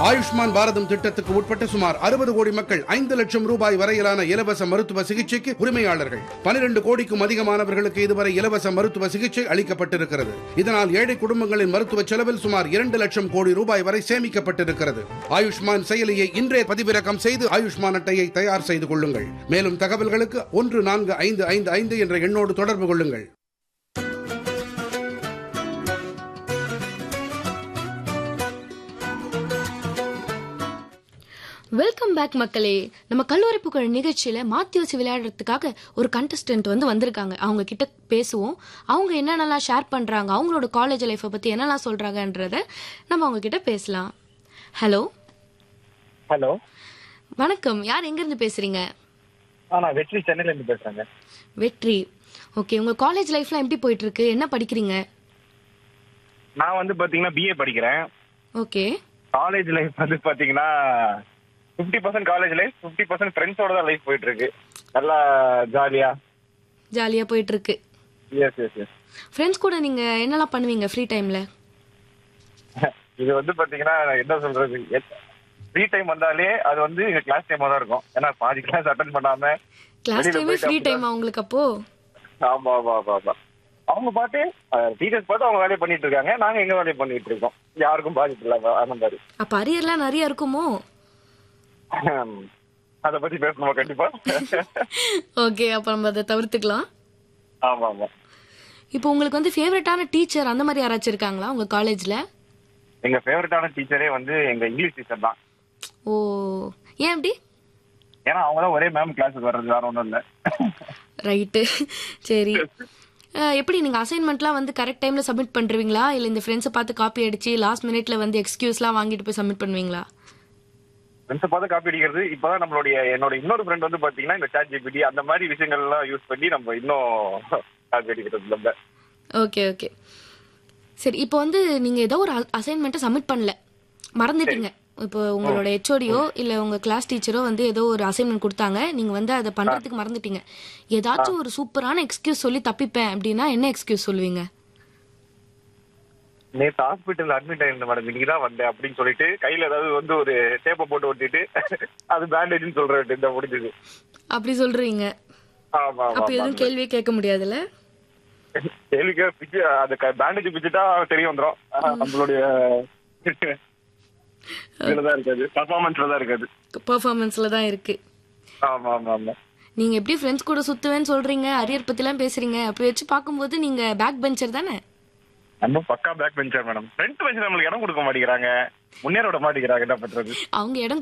ஆயுஷ்மான் பாரதம் திட்டத்துக்கு உட்பட்ட சுமார் அறுபது கோடி மக்கள் ஐந்து லட்சம் ரூபாய் வரையிலான இலவச மருத்துவ சிகிச்சைக்கு உரிமையாளர்கள் பனிரெண்டு கோடிக்கும் அதிகமானவர்களுக்கு இதுவரை இலவச மருத்துவ சிகிச்சை அளிக்கப்பட்டிருக்கிறது இதனால் ஏழை குடும்பங்களின் மருத்துவ செலவில் சுமார் இரண்டு லட்சம் கோடி ரூபாய் வரை சேமிக்கப்பட்டிருக்கிறது ஆயுஷ்மான் செயலியை இன்றே பதிவிறக்கம் செய்து ஆயுஷ்மான் அட்டையை தயார் செய்து கொள்ளுங்கள் மேலும் தகவல்களுக்கு ஒன்று நான்கு ஐந்து ஐந்து ஐந்து என்ற எண்ணோடு தொடர்பு கொள்ளுங்கள் வெல்கம் பேக் மக்களே நம்ம கல்லூரி புகழ் நிகழ்ச்சியில மாத்தி வச்சு விளையாடுறதுக்காக ஒரு கண்டஸ்டன்ட் வந்து வந்திருக்காங்க அவங்க கிட்ட பேசுவோம் அவங்க என்னென்னலாம் ஷேர் பண்றாங்க அவங்களோட காலேஜ் லைஃப்பை பத்தி என்னெல்லாம் சொல்றாங்கன்றத நம்ம அவங்க கிட்ட பேசலாம் ஹலோ ஹலோ வணக்கம் யார் எங்க இருந்து பேசுறீங்க ஆ நான் வெற்றி சென்னையில இருந்து பேசுறேங்க வெற்றி ஓகே உங்க காலேஜ் லைஃப்லாம் எப்படி போயிட்டு இருக்கு என்ன படிக்கிறீங்க நான் வந்து பாத்தீங்கன்னா பிஏ படிக்கிறேன் ஓகே காலேஜ் லைஃப் வந்து பாத்தீங்கன்னா fifty percent college life fifty percent ஃப்ரெண்ட்ஸோட தான் லைஃப் போயிட்டு இருக்கு நல்லா ஜாலியா ஜாலியா போயிட்டு இருக்கு எஸ் எஸ் எஸ் ஃப்ரெண்ட்ஸ் கூட நீங்க என்னெல்லாம் பண்ணுவீங்க ஃப்ரீ டைம்ல இது வந்து பாத்தீங்கன்னா என்ன சொல்றது ஃப்ரீ டைம் வந்தாலே அது வந்து எங்க கிளாஸ் டைமா தான் இருக்கும் ஏன்னா பாதி கிளாஸ் அட்டன் பண்ணாம கிளாஸ் வெளியில டைமே போயிட்டு ஃப்ரீ அப்படிதான். டைம் உங்களுக்கு அப்போ ஆமா ஆமா ஆமா ஆமா அவங்க பாட்டு டீச்சர்ஸ் பார்த்து அவங்க வேலையை பண்ணிட்டு இருக்காங்க நாங்க எங்க வேலையை பண்ணிட்டு இருக்கோம் யாருக்கும் பாதிப்பு இல்லாம அந்த மாதிரி அப்ப அரியர்லாம் நிறைய இருக்குமோ அத பத்தி பேசணுமா கண்டிப்பா ஓகே அப்ப நம்ம அதை தவிர்த்துக்கலாம் ஆமா ஆமா இப்போ உங்களுக்கு வந்து ஃபேவரட்டான டீச்சர் அந்த மாதிரி யாராச்சும் இருக்காங்களா உங்க காலேஜ்ல எங்க ஃபேவரட்டான டீச்சரே வந்து எங்க இங்கிலீஷ் டீச்சர் தான் ஓ ஏன் அப்படி ஏன்னா அவங்க தான் ஒரே மேம் கிளாஸுக்கு வர்றது வேற ஒன்றும் இல்ல ரைட்டு சரி அஹ், எப்படி நீங்க அசைன்மெண்ட்லாம் வந்து கரெக்ட் டைம்ல சப்மிட் பண்றீங்களா இல்ல இந்த ஃப்ரெண்ட்ஸை பார்த்து காப்பி அடிச்சு லாஸ்ட் மினிட்ல வந்து எக்ஸ்கியூஸ்லாம் வாங்கிட்டு போய் சப்மிட் பண்ணுவீங்களா ஃப்ரெண்ட்ஸை பார்த்து காப்பி அடிக்கிறது இப்பதான் நம்மளுடைய என்னோட இன்னொரு ஃப்ரெண்ட் வந்து பாத்தீங்கன்னா இந்த சாட் ஜிபிடி அந்த மாதிரி விஷயங்கள் எல்லாம் யூஸ் பண்ணி நம்ம இன்னும் காப்பி அடிக்கிறது நம்ம ஓகே ஓகே சரி இப்போ வந்து நீங்க ஏதோ ஒரு அசைன்மெண்ட்டை சப்மிட் பண்ணல மறந்துட்டீங்க இப்போ உங்களோட ஹெச்ஓடியோ இல்ல உங்க கிளாஸ் டீச்சரோ வந்து ஏதோ ஒரு அசைன்மெண்ட் கொடுத்தாங்க நீங்க வந்து அதை பண்றதுக்கு மறந்துட்டீங்க ஏதாச்சும் ஒரு சூப்பரான எக்ஸ்கியூஸ் சொல்லி தப்பிப்பேன் அப்படின்னா என்ன எக்ஸ்கியூஸ் சொல்லுவீங்க நேத்து ஹாஸ்பிட்டல் அட்மிட் ஆயிருந்த மேடம் இன்னைக்கு தான் வந்தேன் அப்படின்னு சொல்லிட்டு கையில ஏதாவது வந்து ஒரு டேப்பை போட்டு ஒட்டிட்டு அது பேண்டேஜ்னு சொல்ற இந்த முடிஞ்சது அப்படி சொல்றீங்க ஆமா அப்ப ஆமா எதுவும் கேள்வியே கேட்க முடியாதுல்ல கேள்விக்க பிச்சு அந்த பேண்டேஜ் பிச்சுட்டா தெரிய வந்துரும் ஆஹ், நம்மளுடைய இதுலதான் இருக்காது பர்ஃபார்மன்ஸ்ல தான் இருக்காது பெர்ஃபார்மன்ஸ்ல தான் இருக்கு ஆமா ஆமா ஆமா நீங்க எப்படி ஃப்ரெண்ட்ஸ் கூட சுத்துவேன்னு சொல்றீங்க அரியர் பத்திலாம் பேசுறீங்க அப்படி வச்சு பார்க்கும்போது நீங்க பேக் பெஞ்சர் தானே நம்ம பக்கா back bencher madam front bench நம்மளுக்கு இடம் கொடுக்க மாட்டேங்கிறாங்க முன்னேற விட மாட்டேங்கிறாங்க என்ன பண்றது அவங்க இடம்